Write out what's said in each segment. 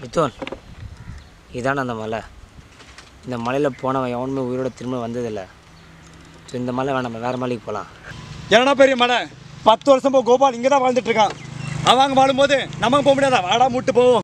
மித்தோன் இதான அந்த மலை இந்த மலையில் போனவன் எவனுமே உயிரோட திரும்ப வந்ததில்லை ஸோ இந்த மலை வேணாம் நம்ம வேறு மலைக்கு போகலாம் என்னடா பெரிய மலை பத்து வருஷம் போ கோபால் இங்கே தான் வாழ்ந்துட்டு இருக்கான் அவன் அங்கே வாழும்போது நமக்கு போக முடியாதா வாடா மூட்டு போவோம்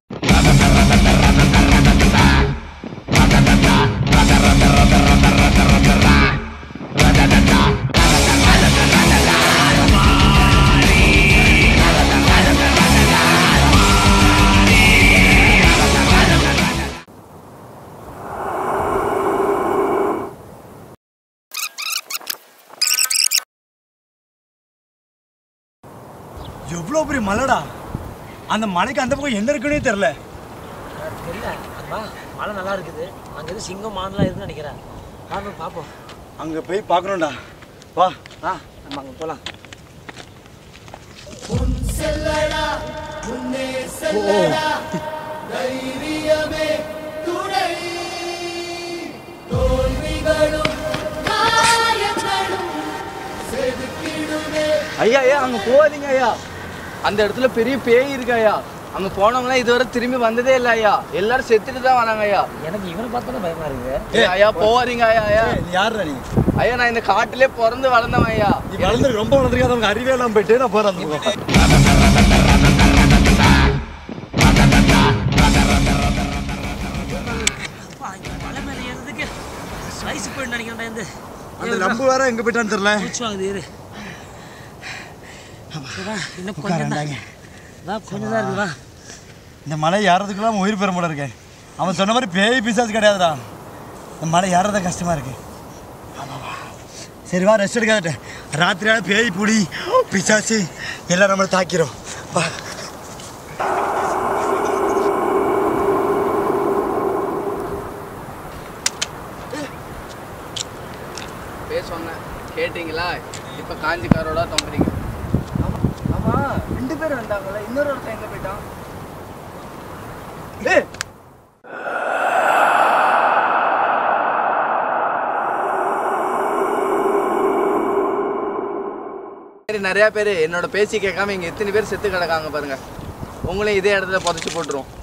எவ்வளோ பெரிய மலைடா அந்த மலைக்கு அந்த பக்கம் என்ன இருக்குன்னே தெரில தெரியல வா மலை நல்லா இருக்குது அங்கே எதுவும் சிங்கம் மானெலாம் இருக்குன்னு நினைக்கிறேன் பார்ப்போம் பார்ப்போம் அங்கே போய் பார்க்கணும்டா வா ஆ நம்ம அங்கே போகலாம் ஐயா ஐயா அங்க போகாதீங்க ஐயா அந்த இடத்துல பெரிய பேய் இருக்கு ஐயா அங்க போனவங்களாம் இதுவரை திரும்பி வந்ததே இல்லை ஐயா எல்லாரும் செத்துட்டு தான் வராங்க ஐயா எனக்கு இவனை பார்த்தா பயமாக இருக்குது ஏய், ஐயா போவாதீங்க ஐயா ஐயா ஏய், நீ யாருடா நீ ஐயா நான் இந்த காட்டிலே பிறந்து வளர்ந்தவன் ஐயா நீ வளர்ந்து ரொம்ப வளர்ந்துருக்காத அவங்க அறிவே இல்லாமல் போயிட்டு நான் போகிறேன் அந்த பக்கம் அப்பா இங்கே மலை மேலே ஏறதுக்கு ஸ்லைஸ் போயிட்டு நினைக்கிறேன் இந்த அந்த நம்பு வேற எங்கே போயிட்டான்னு தெரில மூச்சு வாங்குது இரு வா, இன்னும் கொஞ்சம் உட்காரண்டாங்க வா கொஞ்சம் தான் இருக்கு வா இந்த மலை ஏறதுக்குலாம் உயிர் பெற முடியல இருக்கேன் அவன் சொன்ன மாதிரி பேய் பிசாசு கிடையாதுடா இந்த மலை ஏறதான் கஷ்டமா இருக்கு ஆமாவா. சரி வா ரெஸ்ட் எடுக்காதட்ட ராத்திரியான பேய் புடி பிசாசு எல்லாம் நம்மளை தாக்கிறோம் வா பேர் சொன்னேன் கேட்டிங்களா இப்ப காஞ்சிக்காரோட தொங்குறீங்க ஆமா ஆமா ரெண்டு பேர் வந்தாங்கல்ல இன்னொரு ஒருத்தன் எங்க போயிட்டான் ஏய் சரி நிறைய பேர் என்னோட பேச்சு கேட்காம இங்க எத்தனை பேர் செத்து கிடக்காங்க பாருங்க உங்களையும் இதே இடத்துல புதைச்சு போட்டுரும்